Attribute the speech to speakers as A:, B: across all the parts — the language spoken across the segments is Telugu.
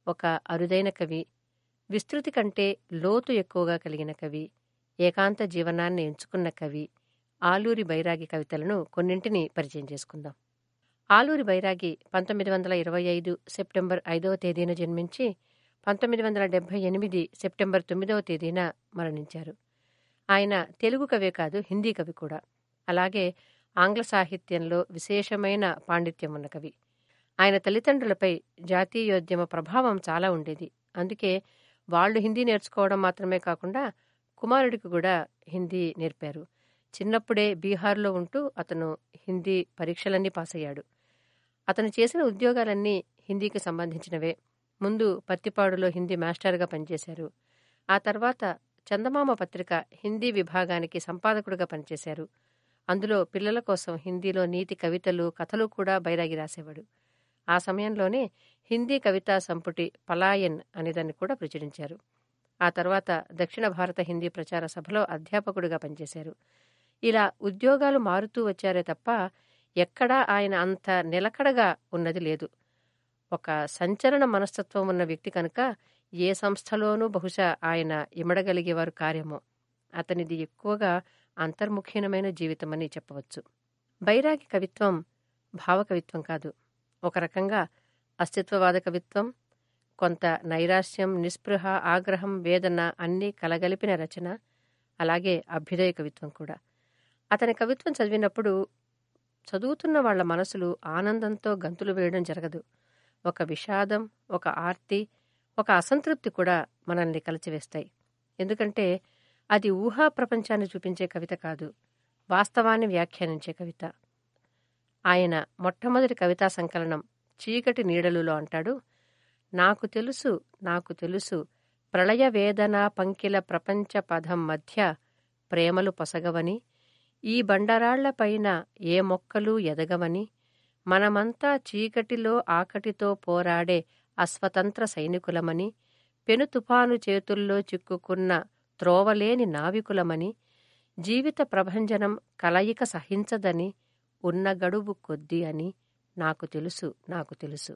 A: ఒక అరుదైన కవి విస్తృతి కంటే లోతు ఎక్కువగా కలిగిన కవి ఏకాంత జీవనాన్ని ఎంచుకున్న కవి ఆలూరి బైరాగి కవితలను కొన్నింటిని పరిచయం చేసుకుందాం ఆలూరి బైరాగి పంతొమ్మిది వందల ఇరవై ఐదు సెప్టెంబర్ ఐదవ తేదీన జన్మించి పంతొమ్మిది వందల డెబ్బై ఎనిమిది సెప్టెంబర్ తొమ్మిదవ తేదీన మరణించారు ఆయన తెలుగు కవే కాదు హిందీ కవి కూడా అలాగే ఆంగ్ల సాహిత్యంలో విశేషమైన పాండిత్యం ఉన్న కవి ఆయన తల్లిదండ్రులపై జాతీయోద్యమ ప్రభావం చాలా ఉండేది అందుకే వాళ్ళు హిందీ నేర్చుకోవడం మాత్రమే కాకుండా కుమారుడికి కూడా హిందీ నేర్పారు చిన్నప్పుడే బీహార్లో ఉంటూ అతను హిందీ పరీక్షలన్నీ పాస్ అయ్యాడు అతను చేసిన ఉద్యోగాలన్నీ హిందీకి సంబంధించినవే ముందు పత్తిపాడులో హిందీ మాస్టర్గా పనిచేశారు ఆ తర్వాత చందమామ పత్రిక హిందీ విభాగానికి సంపాదకుడిగా పనిచేశారు అందులో పిల్లల కోసం హిందీలో నీతి కవితలు కథలు కూడా బైరాగి రాసేవాడు ఆ సమయంలోనే హిందీ కవితా సంపుటి పలాయన్ అనేదాన్ని కూడా ప్రచురించారు ఆ తర్వాత దక్షిణ భారత హిందీ ప్రచార సభలో అధ్యాపకుడిగా పనిచేశారు ఇలా ఉద్యోగాలు మారుతూ వచ్చారే తప్ప ఎక్కడా ఆయన అంత నిలకడగా ఉన్నది లేదు ఒక సంచలన మనస్తత్వం ఉన్న వ్యక్తి కనుక ఏ సంస్థలోనూ బహుశా ఆయన ఇమడగలిగేవారు కార్యమో అతనిది ఎక్కువగా అంతర్ముఖీనమైన జీవితమని చెప్పవచ్చు బైరాగి కవిత్వం భావకవిత్వం కాదు ఒక రకంగా అస్తిత్వవాద కవిత్వం కొంత నైరాశ్యం నిస్పృహ ఆగ్రహం వేదన అన్నీ కలగలిపిన రచన అలాగే అభ్యుదయ కవిత్వం కూడా అతని కవిత్వం చదివినప్పుడు చదువుతున్న వాళ్ల మనసులు ఆనందంతో గంతులు వేయడం జరగదు ఒక విషాదం ఒక ఆర్తి ఒక అసంతృప్తి కూడా మనల్ని కలిచివేస్తాయి ఎందుకంటే అది ఊహా ప్రపంచాన్ని చూపించే కవిత కాదు వాస్తవాన్ని వ్యాఖ్యానించే కవిత ఆయన మొట్టమొదటి కవితా సంకలనం చీకటి నీడలులో అంటాడు నాకు తెలుసు నాకు తెలుసు ప్రళయ వేదన పంకిల ప్రపంచ పదం మధ్య ప్రేమలు పొసగవని ఈ బండరాళ్లపైన ఏ మొక్కలు ఎదగవని మనమంతా చీకటిలో ఆకటితో పోరాడే అస్వతంత్ర సైనికులమని పెను తుఫాను చేతుల్లో చిక్కుకున్న త్రోవలేని నావికులమని జీవిత ప్రభంజనం కలయిక సహించదని ఉన్న గడువు కొద్ది అని నాకు తెలుసు నాకు తెలుసు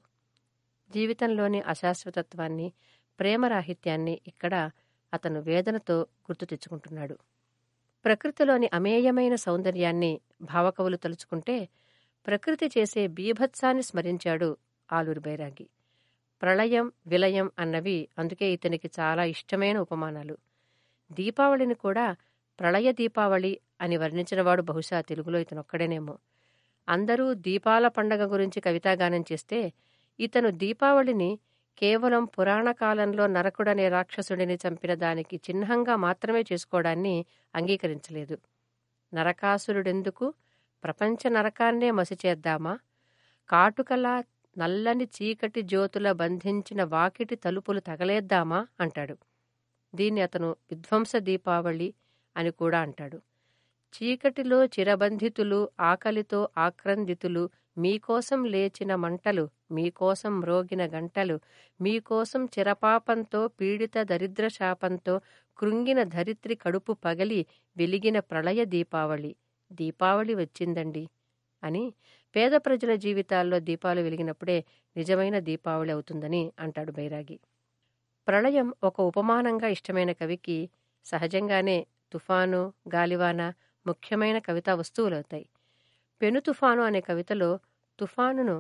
A: జీవితంలోని అశాశ్వతత్వాన్ని ప్రేమరాహిత్యాన్ని ఇక్కడ అతను వేదనతో గుర్తు తెచ్చుకుంటున్నాడు ప్రకృతిలోని అమేయమైన సౌందర్యాన్ని భావకవులు తలుచుకుంటే ప్రకృతి చేసే బీభత్సాన్ని స్మరించాడు ఆలూరి బైరాగి ప్రళయం విలయం అన్నవి అందుకే ఇతనికి చాలా ఇష్టమైన ఉపమానాలు దీపావళిని కూడా ప్రళయ దీపావళి అని వర్ణించినవాడు బహుశా తెలుగులో ఇతనొక్కడేనేమో అందరూ దీపాల పండగ గురించి కవితాగానం చేస్తే ఇతను దీపావళిని కేవలం పురాణ కాలంలో నరకుడనే రాక్షసుడిని చంపిన దానికి చిహ్నంగా మాత్రమే చేసుకోవడాన్ని అంగీకరించలేదు నరకాసురుడెందుకు ప్రపంచ నరకాన్నే మసి చేద్దామా కాటుకలా నల్లని చీకటి జ్యోతుల బంధించిన వాకిటి తలుపులు తగలేద్దామా అంటాడు దీన్ని అతను విధ్వంస దీపావళి అని కూడా అంటాడు చీకటిలో చిరబంధితులు ఆకలితో ఆక్రందితులు మీకోసం లేచిన మంటలు మీకోసం మ్రోగిన గంటలు మీకోసం చిరపాపంతో పీడిత దరిద్ర శాపంతో కృంగిన ధరిత్రి కడుపు పగలి వెలిగిన ప్రళయ దీపావళి దీపావళి వచ్చిందండి అని పేద ప్రజల జీవితాల్లో దీపాలు వెలిగినప్పుడే నిజమైన దీపావళి అవుతుందని అంటాడు బైరాగి ప్రళయం ఒక ఉపమానంగా ఇష్టమైన కవికి సహజంగానే తుఫాను గాలివాన ముఖ్యమైన కవితా వస్తువులవుతాయి పెను తుఫాను అనే కవితలో తుఫానును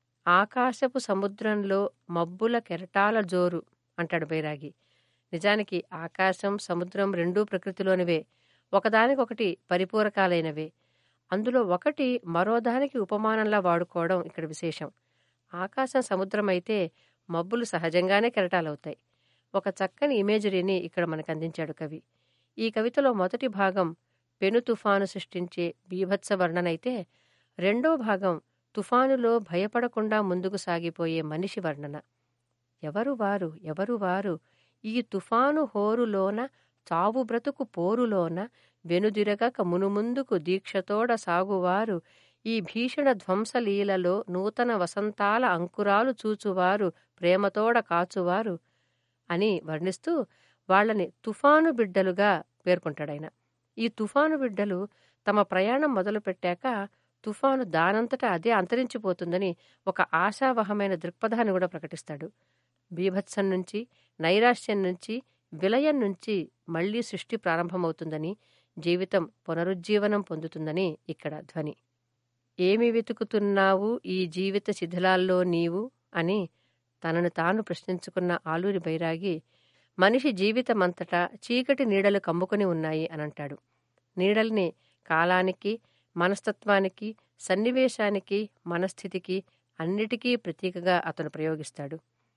A: ఆకాశపు సముద్రంలో మబ్బుల కెరటాల జోరు అంటాడు బైరాగి నిజానికి ఆకాశం సముద్రం రెండూ ప్రకృతిలోనివే ఒకదానికొకటి పరిపూరకాలైనవే అందులో ఒకటి మరోదానికి ఉపమానంలా వాడుకోవడం ఇక్కడ విశేషం ఆకాశం సముద్రం అయితే మబ్బులు సహజంగానే కెరటాలవుతాయి ఒక చక్కని ఇమేజరీని ఇక్కడ మనకు అందించాడు కవి ఈ కవితలో మొదటి భాగం పెను తుఫాను సృష్టించే బీభత్స వర్ణనైతే రెండో భాగం తుఫానులో భయపడకుండా ముందుకు సాగిపోయే మనిషి వర్ణన ఎవరు వారు ఎవరు వారు ఈ తుఫాను హోరులోన చావు బ్రతుకు పోరులోన వెనుదిరగక మునుముందుకు దీక్షతోడ సాగువారు ఈ భీషణ ధ్వంసలీలలో నూతన వసంతాల అంకురాలు చూచువారు ప్రేమతోడ కాచువారు అని వర్ణిస్తూ వాళ్లని తుఫాను బిడ్డలుగా పేర్కొంటాడాయన ఈ తుఫాను బిడ్డలు తమ ప్రయాణం మొదలుపెట్టాక తుఫాను దానంతటా అదే అంతరించిపోతుందని ఒక ఆశావహమైన దృక్పథాన్ని కూడా ప్రకటిస్తాడు బీభత్సం నుంచి నైరాశ్యం నుంచి విలయం నుంచి మళ్లీ సృష్టి ప్రారంభమవుతుందని జీవితం పునరుజ్జీవనం పొందుతుందని ఇక్కడ ధ్వని ఏమి వెతుకుతున్నావు ఈ జీవిత శిథిలాల్లో నీవు అని తనను తాను ప్రశ్నించుకున్న ఆలూరి బైరాగి మనిషి జీవితమంతటా చీకటి నీడలు కమ్ముకొని ఉన్నాయి అనంటాడు నీడల్ని కాలానికి మనస్తత్వానికి సన్నివేశానికి మనస్థితికి అన్నిటికీ ప్రతీకగా అతను ప్రయోగిస్తాడు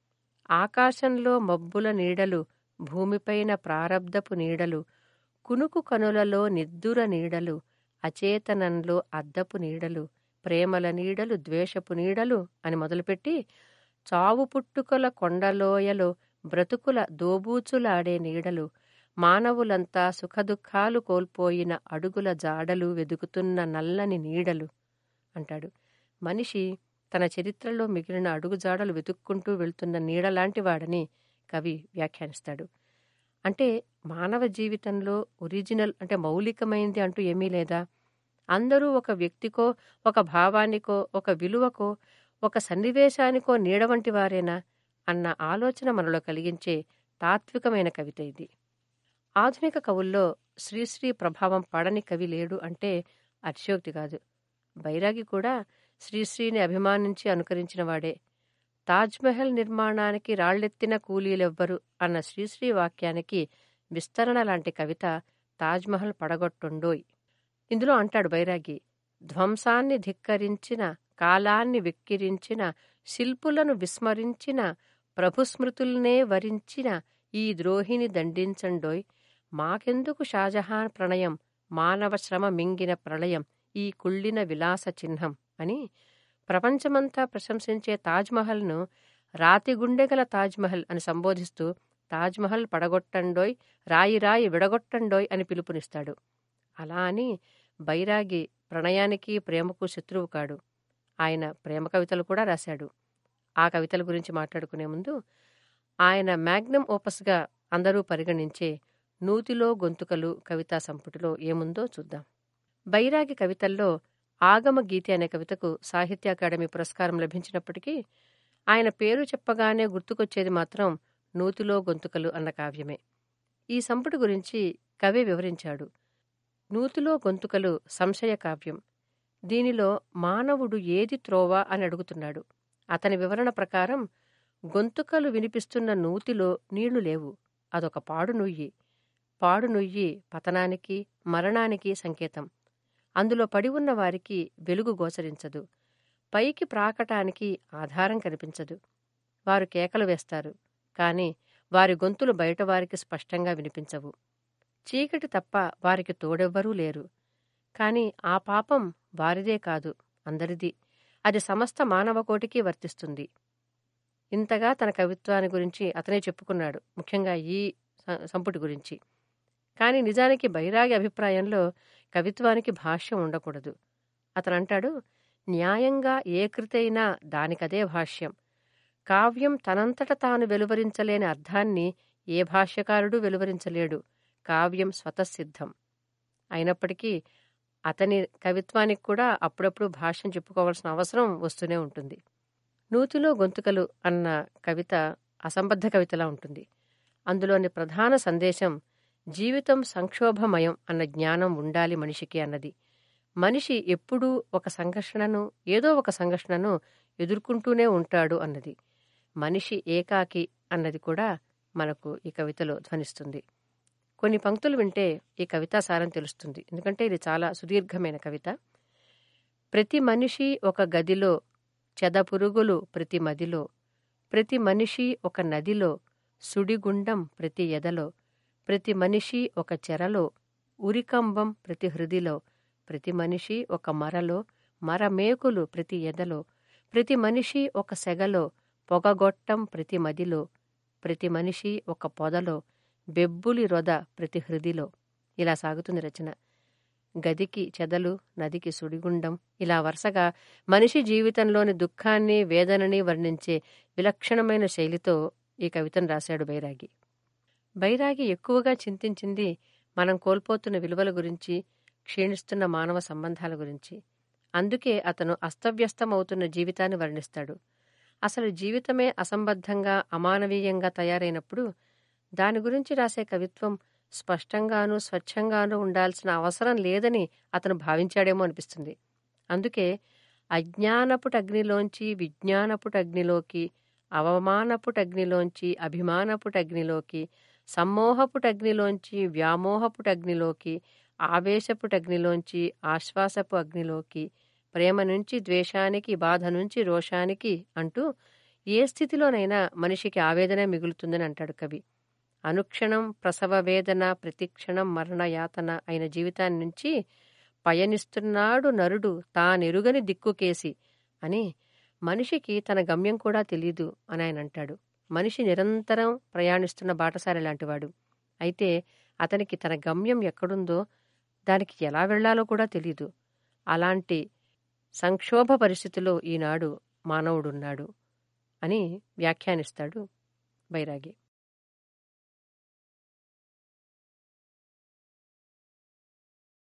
A: ఆకాశంలో మబ్బుల నీడలు భూమిపైన ప్రారబ్ధపు నీడలు కునుకు కనులలో నిద్దుర నీడలు అచేతనంలో అద్దపు నీడలు ప్రేమల నీడలు ద్వేషపు నీడలు అని మొదలుపెట్టి చావు పుట్టుకల కొండలోయలో బ్రతుకుల దోబూచులాడే నీడలు మానవులంతా సుఖదుఖాలు కోల్పోయిన అడుగుల జాడలు వెదుకుతున్న నల్లని నీడలు అంటాడు మనిషి తన చరిత్రలో మిగిలిన అడుగుజాడలు వెతుక్కుంటూ వెళ్తున్న నీడలాంటి వాడని కవి వ్యాఖ్యానిస్తాడు అంటే మానవ జీవితంలో ఒరిజినల్ అంటే మౌలికమైంది అంటూ ఏమీ లేదా అందరూ ఒక వ్యక్తికో ఒక భావానికో ఒక విలువకో ఒక సన్నివేశానికో నీడ వంటి వారేనా అన్న ఆలోచన మనలో కలిగించే తాత్వికమైన కవిత ఇది ఆధునిక కవుల్లో శ్రీశ్రీ ప్రభావం పడని కవి లేడు అంటే అతిశయోక్తి కాదు బైరాగి కూడా శ్రీశ్రీని అభిమానించి అనుకరించిన వాడే తాజ్మహల్ నిర్మాణానికి రాళ్లెత్తిన కూలీలెవ్వరు అన్న శ్రీశ్రీ వాక్యానికి విస్తరణ లాంటి కవిత తాజ్మహల్ పడగొట్టుండోయ్ ఇందులో అంటాడు బైరాగి ధ్వంసాన్ని ధిక్కరించిన కాలాన్ని వెక్కిరించిన శిల్పులను విస్మరించిన ప్రభుస్మృతుల్నే వరించిన ఈ ద్రోహిని దండించండోయ్ మాకెందుకు షాజహాన్ ప్రణయం మానవ శ్రమ మింగిన ప్రళయం ఈ కుళ్ళిన విలాస చిహ్నం అని ప్రపంచమంతా ప్రశంసించే తాజ్మహల్ను రాతి గుండెగల తాజ్మహల్ అని సంబోధిస్తూ తాజ్మహల్ పడగొట్టండోయ్ రాయి రాయి విడగొట్టండోయ్ అని పిలుపునిస్తాడు అలా అని బైరాగి ప్రణయానికి ప్రేమకు శత్రువు కాడు ఆయన ప్రేమ కవితలు కూడా రాశాడు ఆ కవితల గురించి మాట్లాడుకునే ముందు ఆయన మ్యాగ్నమ్ ఓపస్గా అందరూ పరిగణించే నూతిలో గొంతుకలు కవితా సంపుటిలో ఏముందో చూద్దాం బైరాగి కవితల్లో ఆగమ గీతి అనే కవితకు సాహిత్య అకాడమీ పురస్కారం లభించినప్పటికీ ఆయన పేరు చెప్పగానే గుర్తుకొచ్చేది మాత్రం నూతిలో గొంతుకలు అన్న కావ్యమే ఈ సంపుటి గురించి కవి వివరించాడు నూతిలో గొంతుకలు సంశయ కావ్యం దీనిలో మానవుడు ఏది త్రోవా అని అడుగుతున్నాడు అతని వివరణ ప్రకారం గొంతుకలు వినిపిస్తున్న నూతిలో నీళ్లు లేవు అదొక పాడు నుయ్యి పాడు నుయ్యి పతనానికి మరణానికి సంకేతం అందులో పడి ఉన్న వారికి వెలుగు గోచరించదు పైకి ప్రాకటానికి ఆధారం కనిపించదు వారు కేకలు వేస్తారు కాని వారి గొంతులు బయటవారికి స్పష్టంగా వినిపించవు చీకటి తప్ప వారికి తోడెవ్వరూ లేరు కాని ఆ పాపం వారిదే కాదు అందరిది అది సమస్త మానవకోటికి వర్తిస్తుంది ఇంతగా తన కవిత్వాన్ని గురించి అతనే చెప్పుకున్నాడు ముఖ్యంగా ఈ సంపుటి గురించి కాని నిజానికి బైరాగి అభిప్రాయంలో కవిత్వానికి భాష్యం ఉండకూడదు అతనంటాడు న్యాయంగా ఏ కృతైనా దానికదే భాష్యం కావ్యం తనంతట తాను వెలువరించలేని అర్థాన్ని ఏ భాష్యకారుడు వెలువరించలేడు కావ్యం స్వతసిద్ధం అయినప్పటికీ అతని కవిత్వానికి కూడా అప్పుడప్పుడు భాష్యం చెప్పుకోవాల్సిన అవసరం వస్తూనే ఉంటుంది నూతిలో గొంతుకలు అన్న కవిత అసంబద్ధ కవితలా ఉంటుంది అందులోని ప్రధాన సందేశం జీవితం సంక్షోభమయం అన్న జ్ఞానం ఉండాలి మనిషికి అన్నది మనిషి ఎప్పుడూ ఒక సంఘర్షణను ఏదో ఒక సంఘర్షణను ఎదుర్కొంటూనే ఉంటాడు అన్నది మనిషి ఏకాకి అన్నది కూడా మనకు ఈ కవితలో ధ్వనిస్తుంది కొన్ని పంక్తులు వింటే ఈ కవితా సారం తెలుస్తుంది ఎందుకంటే ఇది చాలా సుదీర్ఘమైన కవిత ప్రతి మనిషి ఒక గదిలో చెదపురుగులు ప్రతి మదిలో ప్రతి మనిషి ఒక నదిలో సుడిగుండం ప్రతి ఎదలో ప్రతి మనిషి ఒక చెరలో ఉరికంబం ప్రతి హృదిలో ప్రతి మనిషి ఒక మరలో మరమేకులు ప్రతి ఎదలో ప్రతి మనిషి ఒక సెగలో పొగగొట్టం ప్రతి మదిలో ప్రతి మనిషి ఒక పొదలో బెబ్బులి రొద ప్రతి హృదిలో ఇలా సాగుతుంది రచన గదికి చెదలు నదికి సుడిగుండం ఇలా వరుసగా మనిషి జీవితంలోని దుఃఖాన్ని వేదనని వర్ణించే విలక్షణమైన శైలితో ఈ కవితను రాశాడు బైరాగి బైరాగి ఎక్కువగా చింతించింది మనం కోల్పోతున్న విలువల గురించి క్షీణిస్తున్న మానవ సంబంధాల గురించి అందుకే అతను అస్తవ్యస్తమవుతున్న జీవితాన్ని వర్ణిస్తాడు అసలు జీవితమే అసంబద్ధంగా అమానవీయంగా తయారైనప్పుడు దాని గురించి రాసే కవిత్వం స్పష్టంగానూ స్వచ్ఛంగానూ ఉండాల్సిన అవసరం లేదని అతను భావించాడేమో అనిపిస్తుంది అందుకే అజ్ఞానపుటగ్నిలోంచి విజ్ఞానపుటగ్నిలోకి అవమానపుటగ్నిలోంచి అభిమానపుటగ్నిలోకి సమ్మోహపుటగ్నిలోంచి వ్యామోహపుటగ్నిలోకి ఆవేశపుటగ్నిలోంచి ఆశ్వాసపు అగ్నిలోకి ప్రేమ నుంచి ద్వేషానికి బాధ నుంచి రోషానికి అంటూ ఏ స్థితిలోనైనా మనిషికి ఆవేదన మిగులుతుందని అంటాడు కవి అనుక్షణం ప్రసవ వేదన ప్రతిక్షణం మరణయాతన అయిన జీవితాన్ని నుంచి పయనిస్తున్నాడు నరుడు తానెరుగని దిక్కుకేసి అని మనిషికి తన గమ్యం కూడా తెలీదు అని ఆయన అంటాడు మనిషి నిరంతరం ప్రయాణిస్తున్న బాటసారి లాంటివాడు అయితే అతనికి తన గమ్యం ఎక్కడుందో దానికి ఎలా వెళ్లాలో కూడా తెలీదు అలాంటి సంక్షోభ పరిస్థితిలో ఈనాడు మానవుడున్నాడు అని వ్యాఖ్యానిస్తాడు బైరాగి